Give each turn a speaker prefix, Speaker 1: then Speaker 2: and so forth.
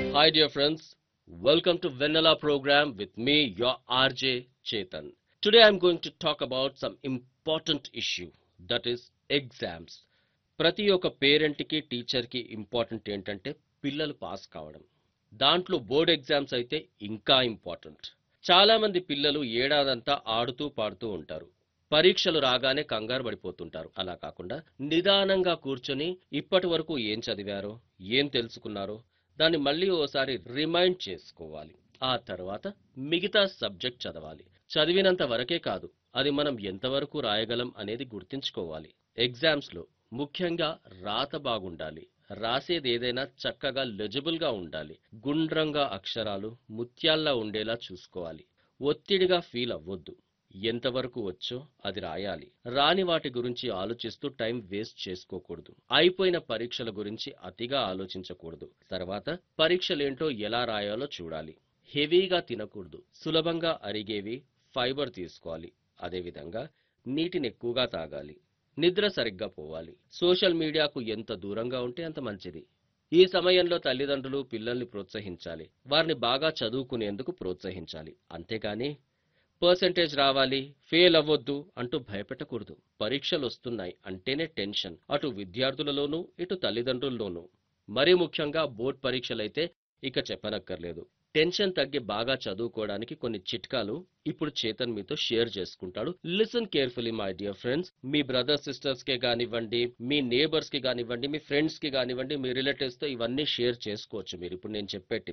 Speaker 1: Hi, dear friends. Welcome to Vanilla program with me, your RJ Chetan. Today, I'm going to talk about some important issue that is exams. ప్రతి ఒక్క పేరెంట్కి టీచర్కి important ఏంటంటే పిల్లలు pass కావడం దాంట్లో board exams అయితే ఇంకా important చాలా మంది పిల్లలు ఏడాదంతా ఆడుతూ పాడుతూ ఉంటారు పరీక్షలు రాగానే కంగారు పడిపోతుంటారు అలా కాకుండా నిదానంగా కూర్చొని ఇప్పటి వరకు ఏం చదివారో ఏం తెలుసుకున్నారో దాన్ని మళ్ళీ ఓసారి రిమైండ్ చేసుకోవాలి ఆ తర్వాత మిగతా సబ్జెక్ట్ చదవాలి చదివినంత వరకే కాదు అది మనం ఎంతవరకు రాయగలం అనేది గుర్తుంచుకోవాలి ఎగ్జామ్స్ లో ముఖ్యంగా రాత బాగుండాలి రాసేది ఏదైనా చక్కగా లెజిబుల్ గా ఉండాలి గుండ్రంగా అక్షరాలు ముత్యాల్లా ఉండేలా చూసుకోవాలి ఒత్తిడిగా ఫీల్ అవ్వొద్దు ఎంతవరకు వచ్చో అది రాయాలి రాని వాటి గురించి ఆలోచిస్తూ టైం వేస్ట్ చేసుకోకూడదు అయిపోయిన పరీక్షల గురించి అతిగా ఆలోచించకూడదు తర్వాత పరీక్షలేంటో ఎలా రాయాలో చూడాలి హెవీగా తినకూడదు సులభంగా అరిగేవి ఫైబర్ తీసుకోవాలి అదేవిధంగా నీటిని ఎక్కువగా తాగాలి నిద్ర సరిగ్గా పోవాలి సోషల్ మీడియాకు ఎంత దూరంగా ఉంటే అంత మంచిది ఈ సమయంలో తల్లిదండ్రులు పిల్లల్ని ప్రోత్సహించాలి వారిని బాగా చదువుకునేందుకు ప్రోత్సహించాలి అంతేకాని పర్సెంటేజ్ రావాలి ఫెయిల్ అవ్వొద్దు అంటూ భయపెట్టకూడదు పరీక్షలు వస్తున్నాయి అంటేనే టెన్షన్ అటు విద్యార్థులలోనూ ఇటు తల్లిదండ్రుల్లోనూ మరీ ముఖ్యంగా బోర్డ్ పరీక్షలైతే ఇక చెప్పనక్కర్లేదు టెన్షన్ తగ్గి బాగా చదువుకోవడానికి కొన్ని చిట్కాలు ఇప్పుడు చేతన్ మీతో షేర్ చేసుకుంటాడు listen carefully my dear friends మీ బ్రదర్ సిస్టర్స్ కి కానివ్వండి మీ నేబర్స్ కి కానివ్వండి మీ ఫ్రెండ్స్ కి కానివ్వండి మీ రిలేటివ్స్ తో ఇవన్నీ షేర్ చేసుకోవచ్చు మీరు ఇప్పుడు నేను చెప్పే